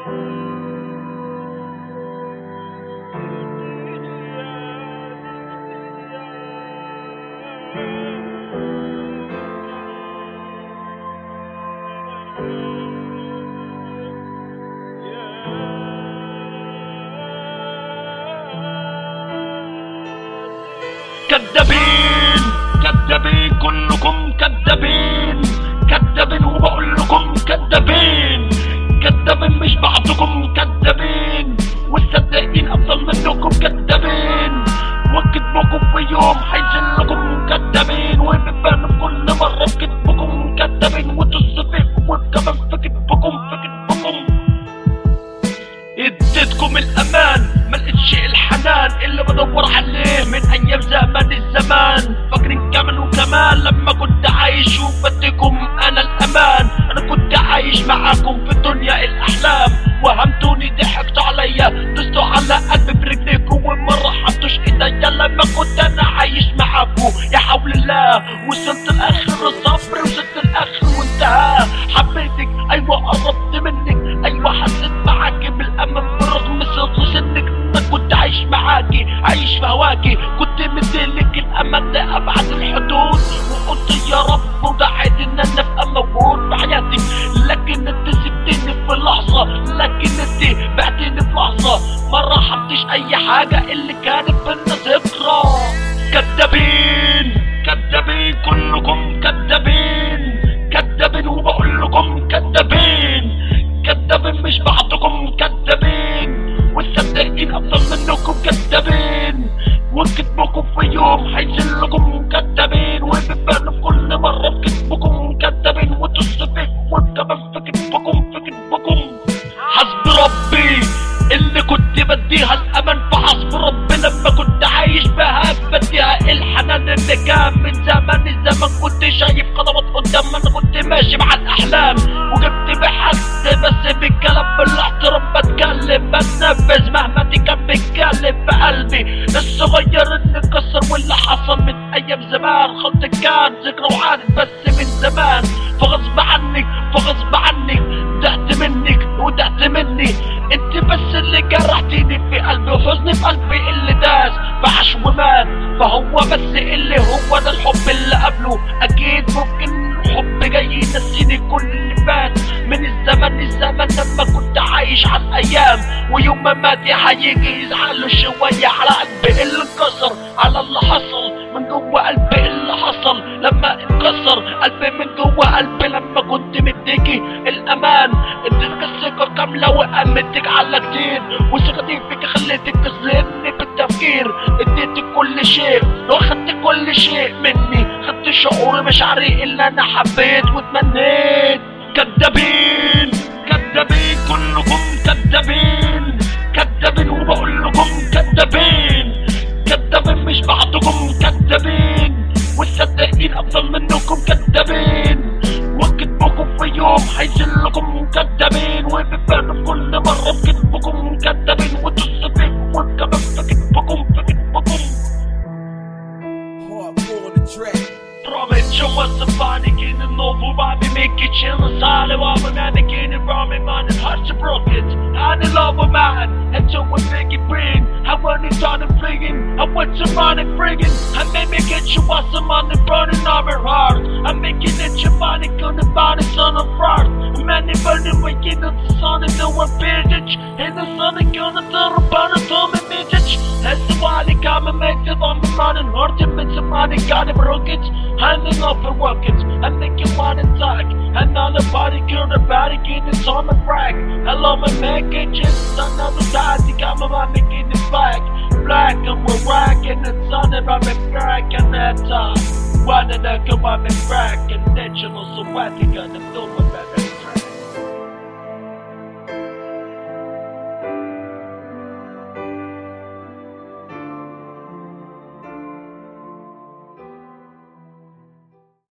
كذابين كذابين كلكم كذابين كذابين وبقول لكم كذابين كذابين مش بعضكم كذابين والصدقين افضل منكم كذابين وكذبكم في يوم هيذلكم كذابين وبيبان كل مرة بكذبكم كذابين وتصفيكم والكمان في كذبكم في كذبكم اديتكم الامان ما لقيتش الحنان اللي بدور عليه من ايام زمن الزمان فاكرين كمان وكمان لما كنت عايش وبديكم انا الامان انا كنت عايش معاكم في دنيا الاحلام وهمتوني ضحكتوا عليا دوستوا على قلبي برجليكم وما رحمتوش ايديا لما كنت انا عايش معاكم يا حول الله وصلت لاخر الصبر وصلت لاخر وانتهى حبيتك ايوه قربت منك ايوه حسيت معاكي بالامان برغم صغر سنك انا كنت عايش معاكي عايش في هواكي كنت مديلك الامان لابعد الحدود وقلت يا رب ودعيت ان انا ابقى موجود في حياتك لكن انت سبتني في لحظه لكن انت بعتني في لحظه ما رحمتش اي حاجه اللي كانت بينا ذكرى كدابين كدابين كلكم كدابين كدابين وبقول لكم كدابين كدابين مش بعضكم كدابين والصدقين افضل منكم كدابين وكذبكم في يوم هيذلكم كدابين وبيبان في كل مرة بكذبكم كدابين وتصفيكم والكمان في كذبكم في كذبكم حسب ربي اللي كنت بديها الامان فحسب ربي لما كنت عايش بها بديها الحنان اللي كان من زمان الزمان كنت شايف خطوات قدام انا كنت ماشي مع الاحلام وجبت بحس بس بالكلام بالاحترام بتكلم بتنفذ مهما دي كان بيتكلم في قلبي الصغير اللي اتكسر واللي حصل من ايام زمان خط كان ذكرى وعادت بس من زمان فغصب عنك فغصب عنك ضعت منك وضعت مني انت بس اللي جرحتيني في قلبي وحزني في قلبي اللي داس فعش ومات فهو بس اللي هو ده الحب اللي قبله اكيد ممكن الحب جاي ينسيني كل اللي فات من الزمن الزمن لما كنت عايش على الايام ويوم ما مات هيجي يزعله شويه على قلبي اللي انكسر على اللي حصل من جوه قلبي اللي حصل لما انكسر قلبي من جوه قلبي لما كنت مديكي الامان اديتك الثقه كامله وامنتك على كتير وثقتي فيك خليتك تظلمني بالتفكير اديتك كل شيء واخدت كل شيء مني خدت شعور مشاعري اللي انا حبيت وتمنيت كدابين كدابين كلكم كدابين كدابين وبقول لكم كدابين كدابين مش بعضكم كدابين والصدقين افضل منكم كدابين وكذبكم في يوم هيذلكم كدابين وبيبان في كل مرة بكذبكم كدابين وتصفيكم والكمان في كذبكم في كذبكم Hardcore on the track. Promet show us a funny kin and over Bobby make it chill and solid while we're man again and ramen man and hearts are broken. And in love with man and so we make it bring. I want it on and fligging. I want some money friggin'. I may make it you want some money burning on my heart. I'm making it your money gonna buy the sun of frost. Man, they burning waking up the sun and no one bitch. And the sun is gonna throw upon a thumb and bitch. That's the why they come and make the bomb man and hurt him and some money got it broken. Handing off the workers and make you want to talk. And all the body kill the body get it's on the crack. Hello, my man, get just another side. The come about making it black. Black and we're racking the sun about me crack and that top. Why did I come on me crack and national so what you gonna do with that?